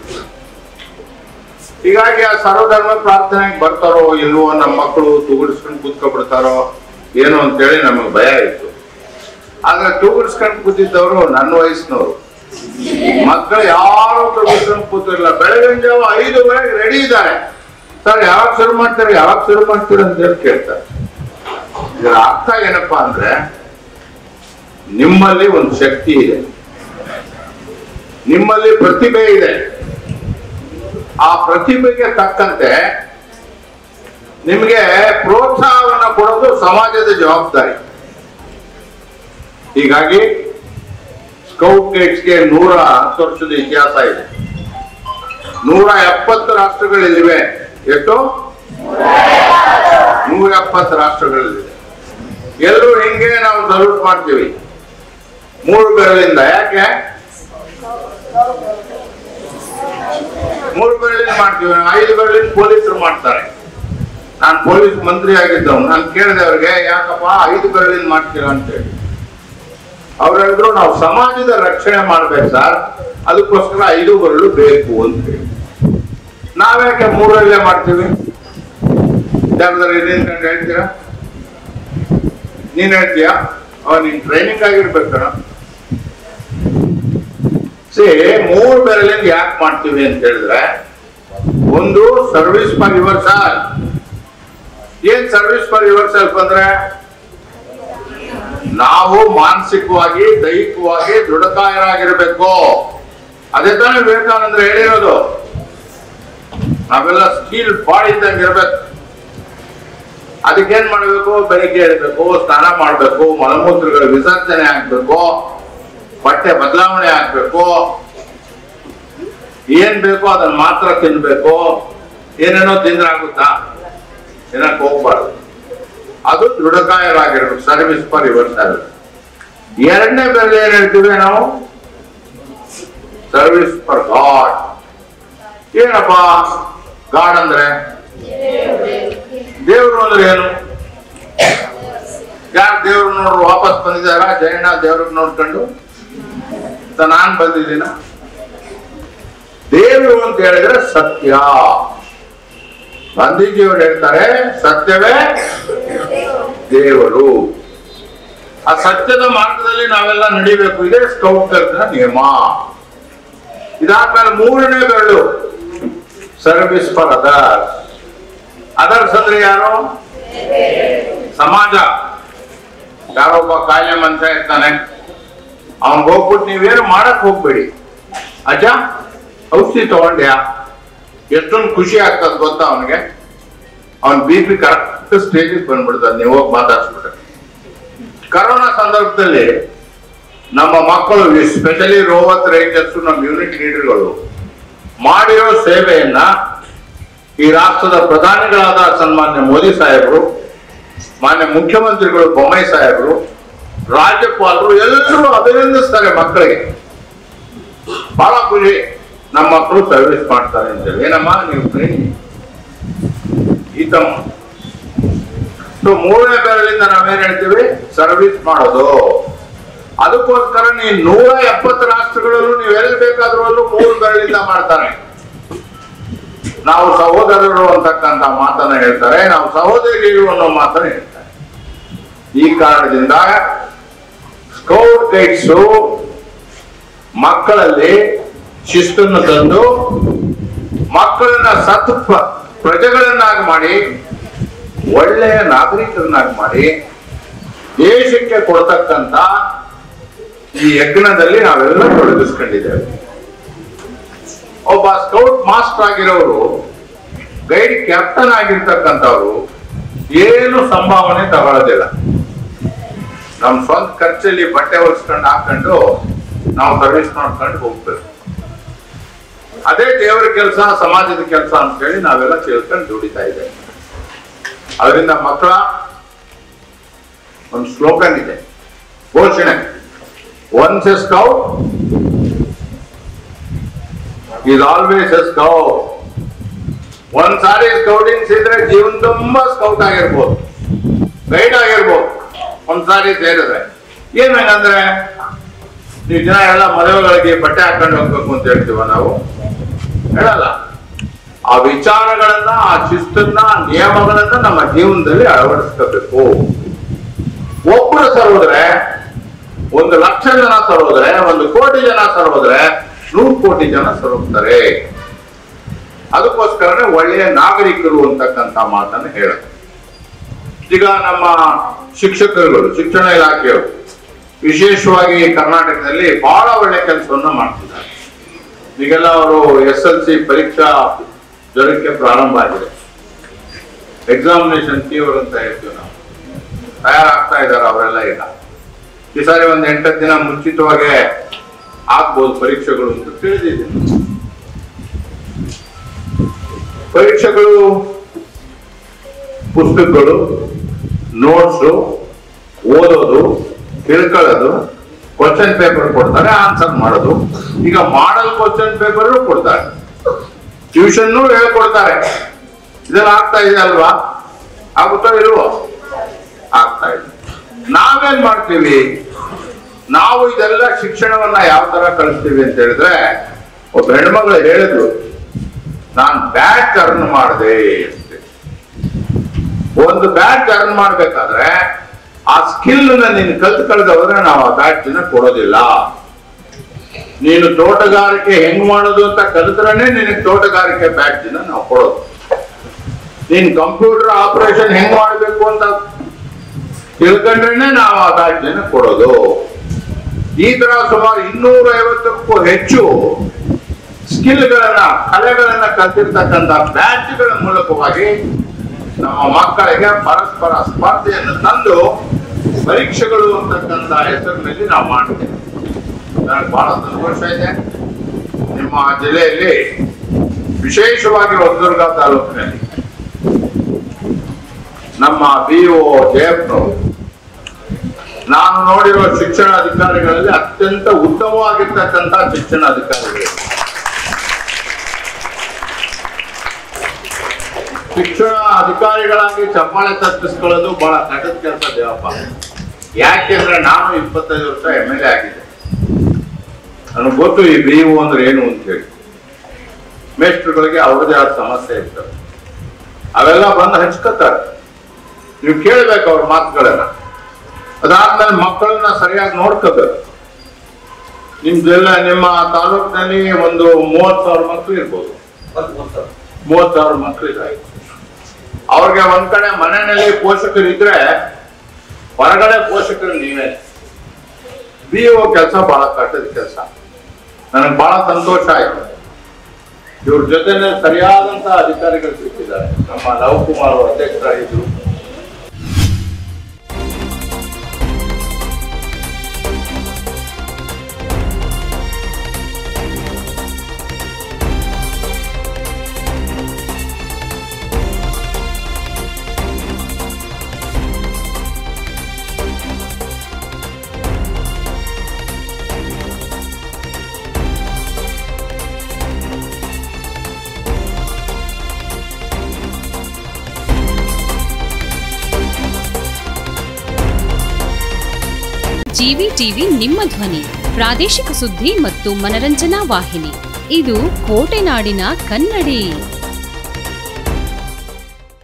ಹೀಗಾಗಿ ಆ ಸರ್ವಧರ್ಮ ಪ್ರಾರ್ಥನೆಗೆ ಬರ್ತಾರೋ ಇಲ್ವೋ ನಮ್ಮ ಮಕ್ಕಳು ತೂಗಿಡ್ಸ್ಕೊಂಡು ಕೂತ್ಕೊಬಿಡ್ತಾರೋ ಏನು ಅಂತೇಳಿ ನಮಗೆ ಭಯ ಇತ್ತು ಆದ್ರೆ ತೂಗಿಡ್ಸ್ಕೊಂಡು ಕೂತಿದ್ದವರು ನನ್ನ ವಯಸ್ಸಿನವರು ಮಕ್ಕಳು ಯಾರು ತೂಗಿಡ್ಸ್ಕೊಂಡು ಕೂತಿರಲಿಲ್ಲ ಬೆಳಗಿನ ಜಾವ ಐದುವರೆಗೆ ರೆಡಿ ಇದ್ದಾರೆ ಸರ್ ಯಾವಾಗ ಶುರು ಮಾಡ್ತಾರೆ ಯಾವಾಗ ಶುರು ಮಾಡ್ತೀರ ಅಂತ ಹೇಳಿ ಕೇಳ್ತಾರೆ ಇದರ ಅರ್ಥ ಏನಪ್ಪಾ ಅಂದ್ರೆ ನಿಮ್ಮಲ್ಲಿ ಒಂದು ಶಕ್ತಿ ಇದೆ ನಿಮ್ಮಲ್ಲಿ ಪ್ರತಿಭೆ ಇದೆ ಆ ಪ್ರತಿಭೆಗೆ ತಕ್ಕಂತೆ ನಿಮಗೆ ಪ್ರೋತ್ಸಾಹವನ್ನ ಕೊಡೋದು ಸಮಾಜದ ಜವಾಬ್ದಾರಿ ಹೀಗಾಗಿ ಸ್ಕೌಟ್ ಗೈಡ್ಸ್ಗೆ ನೂರ ಹತ್ತು ವರ್ಷದ ಇತಿಹಾಸ ಇದೆ ನೂರ ಎಪ್ಪತ್ತು ರಾಷ್ಟ್ರಗಳಲ್ಲಿವೆ ಎಷ್ಟು ನೂರ ಎಪ್ಪತ್ತು ರಾಷ್ಟ್ರಗಳಲ್ಲಿದೆ ಎಲ್ಲರೂ ಹಿಂಗೆ ನಾವು ಸಲ್ಯೂಟ್ ಮಾಡ್ತೀವಿ ಮೂರು ಬೆರಳಿಂದ ಯಾಕೆ ಮೂರು ಬೆರಳಿನ ಮಾಡ್ತೀವಿ ಐದು ಬೆರಳಿನ ಪೊಲೀಸರು ಮಾಡ್ತಾರೆ ನಾನು ಪೊಲೀಸ್ ಮಂತ್ರಿ ಆಗಿದ್ದವನು ನಾನು ಕೇಳಿದೆ ಅವ್ರಿಗೆ ಯಾಕಪ್ಪ ಐದು ಬೆರಳಿನ ಮಾಡ್ತೀರಾ ಅಂತ ಹೇಳಿ ಅವ್ರು ಹೇಳಿದ್ರು ನಾವು ಸಮಾಜದ ರಕ್ಷಣೆ ಮಾಡ್ಬೇಕು ಸರ್ ಅದಕ್ಕೋಸ್ಕರ ಐದು ಬೆರಳು ಬೇಕು ಅಂತ ಹೇಳಿ ನಾವ್ಯಾಕೆ ಮೂರಲ್ಲೇ ಮಾಡ್ತೀವಿ ಯಾವ್ದಾದ್ರು ನಿಂತ್ಕೊಂಡು ಹೇಳ್ತೀರಾ ನೀನ್ ಹೇಳ್ತೀಯಾ ಅವ ನೀನ್ ಟ್ರೈನಿಂಗ್ ಆಗಿರ್ಬೇಕು ಕಣ ಸೇ ಮೂರ್ ಬೆರಳಿಂದ ಯಾಕೆ ಮಾಡ್ತೀವಿ ಅಂತ ಹೇಳಿದ್ರೆ ಒಂದು ಸರ್ವಿಸ್ ಫಾರ್ ಯುವರ್ ಸೆಲ್ಫ್ ಏನ್ ಸರ್ವಿಸ್ ಫಾರ್ ಯುವರ್ ಸೆಲ್ಫ್ ಅಂದ್ರೆ ನಾವು ಮಾನಸಿಕವಾಗಿ ದೈಹಿಕವಾಗಿ ದೃಢಕಾಯರಾಗಿರ್ಬೇಕು ಅದೇ ತಾನೇ ವಿವೇಕಾನಂದ್ರ ಹೇಳಿರೋದು ನಾವೆಲ್ಲ ಸ್ಟೀಲ್ ಬಾಡಿ ಇದ್ದಂಗೆ ಇರ್ಬೇಕು ಅದಕ್ಕೇನ್ ಮಾಡ್ಬೇಕು ಬೆಳಿಗ್ಗೆ ಹೇಳ್ಬೇಕು ಸ್ನಾನ ಮಾಡ್ಬೇಕು ಮಲಮೂತ್ರಗಳ ವಿಸರ್ಜನೆ ಆಗ್ಬೇಕು ಬಟ್ಟೆ ಬದಲಾವಣೆ ಆಗ್ಬೇಕು ಏನ್ ಬೇಕೋ ಅದನ್ನ ಮಾತ್ರ ತಿನ್ಬೇಕು ಏನೇನೋ ತಿಂದ್ರೆ ಆಗುತ್ತಾ ತಿನ್ನಕ್ ಹೋಗ್ಬಾರ್ದು ಅದು ದೃಢಕಾಯರಾಗಿರ್ಬೇಕು ಸರ್ವಿಸ್ ಫಾರ್ ಯುವರ್ ಸರ್ವಿಸ್ ಎರಡನೇ ಬೆಲೆ ಏನ್ ಹೇಳ್ತೀವಿ ನಾವು ಸರ್ವಿಸ್ ಫಾರ್ ಗಾಡ್ ಏನಪ್ಪ ಗಾಡ್ ಅಂದ್ರೆ ದೇವರು ಅಂದ್ರೆ ಏನು ಯಾರು ದೇವ್ರು ನೋಡ್ರು ವಾಪಸ್ ಬಂದಿದಾರ ಜಯಣ್ಣ ದೇವ್ರಿಗೆ ನೋಡ್ಕೊಂಡು ತ- ನಾನ್ ಬಂದಿದ್ದೀನ ದೇವರು ಅಂತ ಹೇಳಿದ್ರೆ ಸತ್ಯ ಗಾಂಧೀಜಿಯವರು ಹೇಳ್ತಾರೆ ಸತ್ಯವೇ ದೇವರು ಆ ಸತ್ಯದ ಮಾರ್ಗದಲ್ಲಿ ನಾವೆಲ್ಲ ನಡಿಬೇಕು ಇದೇ ಸ್ಕೌಟ್ ನಿಯಮ ಇದಾದ್ಮೇಲೆ ಮೂರನೇ ಬೆರಳು ಸರ್ವಿಸ್ ಫಾರ್ ಅದರ್ಸ್ ಅದರ್ಸ್ ಅಂದ್ರೆ ಯಾರು ಸಮಾಜ ಯಾರೊಬ್ಬ ಕಾಯಿಲೆ ಮನುಷ್ಯ ಇರ್ತಾನೆ ಅವನ್ ಹೋಗ್ಬಿಟ್ಟು ನೀವೇನು ಮಾಡಕ್ ಹೋಗ್ಬೇಡಿ ಅಜ್ಜ ಔಷಧಿ ತಗೊಂಡ್ಯಾ ಎಷ್ಟೊಂದು ಖುಷಿ ಆಗ್ತದ ಗೊತ್ತಾ ಅವನಿಗೆ ಅವನ್ ಬಿ ಪಿ ಕರೆಕ್ಟ್ ಸ್ಟೇಜಿಗೆ ಬಂದ್ಬಿಡ್ತದೆ ನೀವು ಹೋಗಿ ಮಾತಾಡ್ಸ್ಬಿಟ್ರೆ ಕರೋನಾ ಸಂದರ್ಭದಲ್ಲಿ ನಮ್ಮ ಮಕ್ಕಳು ಸ್ಪೆಷಲಿ ರೋವತ್ ರೇಂಜರ್ಸ್ ನಮ್ಮ ಯೂನಿಟ್ ಲೀಡರ್ಗಳು ಮಾಡಿರೋ ಸೇವೆಯನ್ನ ಈ ರಾಷ್ಟ್ರದ ಪ್ರಧಾನಿಗಳಾದ ಸನ್ಮಾನ್ಯ ಮೋದಿ ಸಾಹೇಬರು ಮಾನ್ಯ ಮುಖ್ಯಮಂತ್ರಿಗಳು ಬೊಮ್ಮಾಯಿ ಸಾಹೇಬರು ರಾಜ್ಯಪಾಲರು ಎಲ್ಲರೂ ಅಭಿನಂದಿಸ್ತಾರೆ ಮಕ್ಕಳಿಗೆ ಬಹಳ ಖುಷಿ ನಮ್ಮ ಮಕ್ಕಳು ಸರ್ವಿಸ್ ಮಾಡ್ತಾರೆ ಅಂತೇಳಿ ಏನಮ್ಮ ನೀವು ಟ್ರೈನಿಂಗ್ ಈತಮ್ಮ ಸೊ ಮೂರನೇ ಬೆರಳಿಂದ ನಾವೇನ್ ಹೇಳ್ತೀವಿ ಸರ್ವಿಸ್ ಮಾಡೋದು ಅದಕ್ಕೋಸ್ಕರ ನೀವು ನೂರ ಎಪ್ಪತ್ತು ರಾಷ್ಟ್ರಗಳಲ್ಲೂ ನೀವು ಎಲ್ಲಿ ಬೇಕಾದ್ರೂ ಅಲ್ಲೂ ಮೂರು ಬೆರಳಿಂದ ಮಾಡ್ತಾರೆ ನಾವು ಸಹೋದರರು ಅಂತಕ್ಕಂಥ ಮಾತನ್ನ ಹೇಳ್ತಾರೆ ನಾವು ಸಹೋದರಿಯರು ಅನ್ನೋ ಮಾತನ್ನ ಹೇಳ್ತಾರೆ ಈ ಕಾರಣದಿಂದ ಸ್ಕೌಟ್ ಗೈಡ್ಸು ಮಕ್ಕಳಲ್ಲಿ ಶಿಸ್ತನ್ನು ತಂದು ಮಕ್ಕಳನ್ನ ಸತ್ ಪ್ರ- ಪ್ರಜೆಗಳನ್ನಾಗಿ ಮಾಡಿ ಒಳ್ಳೆಯ ನಾಗರಿಕರನ್ನಾಗಿ ಮಾಡಿ ದೇಶಕ್ಕೆ ಕೊಡ್ತಕ್ಕಂತ ಈ ಯಜ್ಞದಲ್ಲಿ ನಾವೆಲ್ಲ ತೊಡಗಿಸ್ಕೊಂಡಿದ್ದೇವೆ ಒಬ್ಬ ಸ್ಕೌಟ್ ಮಾಸ್ಟರ್ ಆಗಿರೋರು ಗೈಡ್ ಕ್ಯಾಪ್ಟನ್ ಆಗಿರ್ತಕ್ಕಂಥವ್ರು ಏನು ಸಂಭಾವನೆ ತಗೊಳ್ಳೋದಿಲ್ಲ ನಮ್ ಸ್ವಂತ ಖರ್ಚಲ್ಲಿ ಬಟ್ಟೆ ಹೊಲ್ಸ್ಕೊಂಡು ಹಾಕೊಂಡು ನಾವು ಸರ್ವಿಸ್ ಮಾಡ್ಕೊಂಡು ಹೋಗ್ಬೇಕು ಅದೇ ದೇವರ ಕೆಲಸ ಸಮಾಜದ ಕೆಲಸ ಅಂತ ಹೇಳಿ ನಾವೆಲ್ಲ ತಿಳ್ಕೊಂಡು ದುಡಿತಾ ಇದ್ದೇವೆ ಅದರಿಂದ ಮಕ್ಕಳ ಒಂದು ಸ್ಲೋಗನ್ ಇದೆ ಘೋಷಣೆ once a scout is always a scout ಒಂದ್ ಸಾರಿ ಸ್ಕೌಟಿಂಗ್ಸ್ ಇದ್ರೆ ಜೀವನ ತುಂಬಾ ಸ್ಕೌಟ್ ಆಗಿರ್ಬೋದು ಗೈಡ್ ಆಗಿರ್ಬೋದು ಒಂದ್ ಸಾರಿ ಸೇರಿದ್ರೆ ಏನ್ ಹಂಗಂದ್ರೆ ನೀವು ಜನ ಎಲ್ಲ ಮದುವೆಗಳಿಗೆ ಬಟ್ಟೆ ಹಾಕೊಂಡು ಹೋಗ್ಬೇಕು ಅಂತ ಹೇಳ್ತೀವ ನಾವು ಹೇಳಲ್ಲ ಆ ವಿಚಾರಗಳನ್ನ ಆ ಶಿಸ್ತನ್ನ ಆ ನಿಯಮಗಳನ್ನ ನಮ್ಮ ಜೀವನದಲ್ಲಿ ಅಳವಡಿಸ್ಕೋಬೇಕು ಒಬ್ಬರು ಸರೋದ್ರೆ ಒಂದು ಲಕ್ಷ ಜನ ಸರೋದ್ರೆ ಒಂದು ಕೋಟಿ ಜನ ಸರೋದ್ರೆ ನೂರು ಕೋಟಿ ಜನ ಸರೋಗ್ತಾರೆ ಅದಕ್ಕೋಸ್ಕರನೇ ಒಳ್ಳೆಯ ನಾಗರಿಕರು ಅಂತಕ್ಕಂಥ ಮಾತನ್ನು ಹೇಳುತ್ತೆ ಈಗ ನಮ್ಮ ಶಿಕ್ಷಕರುಗಳು ಶಿಕ್ಷಣ ಇಲಾಖೆಯವರು ವಿಶೇಷವಾಗಿ ಕರ್ನಾಟಕದಲ್ಲಿ ಬಹಳ ಒಳ್ಳೆ ಕೆಲಸವನ್ನ ಮಾಡ್ತಿದ್ದಾರೆ ಈಗೆಲ್ಲ ಅವರು ಎಸ್ ಎಲ್ ಸಿ ಪರೀಕ್ಷಾ ಜ್ವರಕ್ಕೆ ಪ್ರಾರಂಭ ಆಗಿದೆ ಎಕ್ಸಾಮಿನೇಷನ್ ಫೀವರ್ ಅಂತ ಹೇಳ್ತೀವಿ ನಾವು ತಯಾರಾಗ್ತಾ ಇದ್ದಾರೆ ಅವರೆಲ್ಲ ಈಗ ಈ ಸಾರಿ ಒಂದು ಎಂಟತ್ತು ದಿನ ಮುಂಚಿತವಾಗಿ ಆಗ್ಬೋದು ಪರೀಕ್ಷೆಗಳು ಅಂತ ತಿಳಿದಿದ್ದೀನಿ ಪರೀಕ್ಷೆಗಳು ಪುಸ್ತಕಗಳು ನೋಟ್ಸು ಓದೋದು ತಿಳ್ಕೊಳ್ಳೋದು ಕ್ವಶನ್ ಪೇಪರ್ ಕೊಡ್ತಾರೆ ಆನ್ಸರ್ ಮಾಡೋದು ಈಗ ಮಾಡಲ್ ಕ್ವಶನ್ ಪೇಪರ್ ಕೊಡ್ತಾರೆ ಟ್ಯೂಷನ್ ಹೇಳ್ಕೊಡ್ತಾರೆ ಇದೆಲ್ಲ ಆಗ್ತಾ ಇದೆ ಅಲ್ವಾ ಆಗುತ್ತೋ ಇಲ್ವೋ ಆಗ್ತಾ ಇದೆ ನಾವೇನ್ ಮಾಡ್ತೀವಿ ನಾವು ಇದೆಲ್ಲ ಶಿಕ್ಷಣವನ್ನ ಯಾವ ತರ ಕಲಿಸ್ತೀವಿ ಅಂತ ಹೇಳಿದ್ರೆ ಒಬ್ಬ ಹೆಣ್ಮಗಳು ಹೇಳಿದ್ರು ನಾನ್ ಬ್ಯಾಟ್ ಅರ್ನ್ ಮಾಡಿದೆ ಅಂತ ಒಂದು ಬ್ಯಾಟ್ ಅರ್ನ್ ಮಾಡ್ಬೇಕಾದ್ರೆ ಆ ಸ್ಕಿಲ್ ನೀನು ಕಲ್ತು ಕಳೆದವ್ರೆ ನಾವು ಆ ಬ್ಯಾಟ್ ಕೊಡೋದಿಲ್ಲ ನೀನು ತೋಟಗಾರಿಕೆ ಹೆಂಗ್ ಮಾಡೋದು ಅಂತ ಕಲಿತ್ರನೇ ನಿನಗೆ ತೋಟಗಾರಿಕೆ ಬ್ಯಾಟ್ ನಾವು ಕೊಡೋದು ನೀನ್ ಕಂಪ್ಯೂಟರ್ ಆಪರೇಷನ್ ಹೆಂಗ್ ಮಾಡ್ಬೇಕು ಅಂತ ತಿಳ್ಕೊಂಡ್ರೇನೆ ನಾವು ಆ ಬ್ಯಾಟ್ ಕೊಡೋದು ಈ ತರ ಸುಮಾರು ಇನ್ನೂರ ಐವತ್ತಕ್ಕೂ ಹೆಚ್ಚು ಸ್ಕಿಲ್ಗಳನ್ನ ಕಲೆಗಳನ್ನ ಕಲ್ತಿರ್ತಕ್ಕಂಥ ಬ್ಯಾಚ್ಗಳ ಮೂಲಕವಾಗಿ ನಮ್ಮ ಮಕ್ಕಳಿಗೆ ಪರಸ್ಪರ ಸ್ಪರ್ಧೆಯನ್ನು ತಂದು ಪರೀಕ್ಷೆಗಳು ಅಂತಕ್ಕಂಥ ಹೆಸರಿನಲ್ಲಿ ನಾವು ಮಾಡ್ತೇವೆ ನನಗೆ ಬಹಳ ಸಂತೋಷ ಇದೆ ನಿಮ್ಮ ಜಿಲ್ಲೆಯಲ್ಲಿ ವಿಶೇಷವಾಗಿ ಹೊಸದುರ್ಗ ತಾಲೂಕಿನಲ್ಲಿ ನಮ್ಮ ಬಿ ಒ ಜಯಪ್ಪನವರು ನಾನು ನೋಡಿರುವ ಶಿಕ್ಷಣ ಅಧಿಕಾರಿಗಳಲ್ಲಿ ಅತ್ಯಂತ ಉತ್ತಮವಾಗಿರ್ತಕ್ಕಂಥ ಶಿಕ್ಷಣ ಅಧಿಕಾರಿಗಳು ಶಿಕ್ಷಣ ಅಧಿಕಾರಿಗಳಾಗಿ ಚಪ್ಪಾಳೆ ತಪ್ಪಿಸ್ಕೊಳ್ಳೋದು ಬಹಳ ಕಠಿಣ ಕೆಲಸ ದೇವಪ್ಪ ಯಾಕೆಂದ್ರೆ ನಾನು ಇಪ್ಪತ್ತೈದು ವರ್ಷ ಎಮ್ ಎಲ್ ಎ ಆಗಿದ್ದೆ ನನಗೆ ಗೊತ್ತು ಈ ಬಿ ಅಂದ್ರೆ ಏನು ಅಂತ ಹೇಳಿ ಮೇಸ್ಟ್ರುಗಳಿಗೆ ಅವ್ರದೇ ಆದ ಸಮಸ್ಯೆ ಇರ್ತವೆ ಅವೆಲ್ಲ ಬಂದು ಹಂಚ್ಕೋತಾರೆ ನೀವು ಕೇಳ್ಬೇಕು ಅವ್ರ ಮಾತುಗಳನ್ನ ಅದಾದ್ಮೇಲೆ ಮಕ್ಕಳನ್ನ ಸರಿಯಾಗಿ ನೋಡ್ಕೋಬೇಕು ನಿಮ್ದೆಲ್ಲ ನಿಮ್ಮ ತಾಲೂಕಿನಲ್ಲಿ ಒಂದು ಮೂವತ್ ಸಾವಿರ ಮಕ್ಕಳು ಇರ್ಬೋದು ಮೂವತ್ ಸಾವಿರ ಮಕ್ಕಳು ಇದ್ದಾರೆ ಅವ್ರಿಗೆ ಒಂದ್ ಕಡೆ ಮನೆಯಲ್ಲಿ ಪೋಷಕರು ಇದ್ರೆ ಹೊರಗಡೆ ಪೋಷಕರು ನೀವೇ ಬಿ ಒ ಕೆಲಸ ಬಹಳ ಕಟ್ಟದ ಕೆಲಸ ನನಗೆ ಬಹಳ ಸಂತೋಷ ಆಯ್ತು ಇವ್ರ ಜೊತೆನೆ ಸರಿಯಾದಂತ ಅಧಿಕಾರಿಗಳು ಸಿಕ್ಕಿದ್ದಾರೆ ನಮ್ಮ ಲವಕುಮಾರ್ ಅವರು ಅಧ್ಯಕ್ಷರಾಗಿದ್ರು ಜಿವಿ ಟಿವಿ ನಿಮ್ಮ ಧ್ವನಿ ಪ್ರಾದೇಶಿಕ ಸುದ್ದಿ ಮತ್ತು ಮನರಂಜನಾ ವಾಹಿನಿ ಇದು ಕೋಟೆನಾಡಿನ ಕನ್ನಡಿ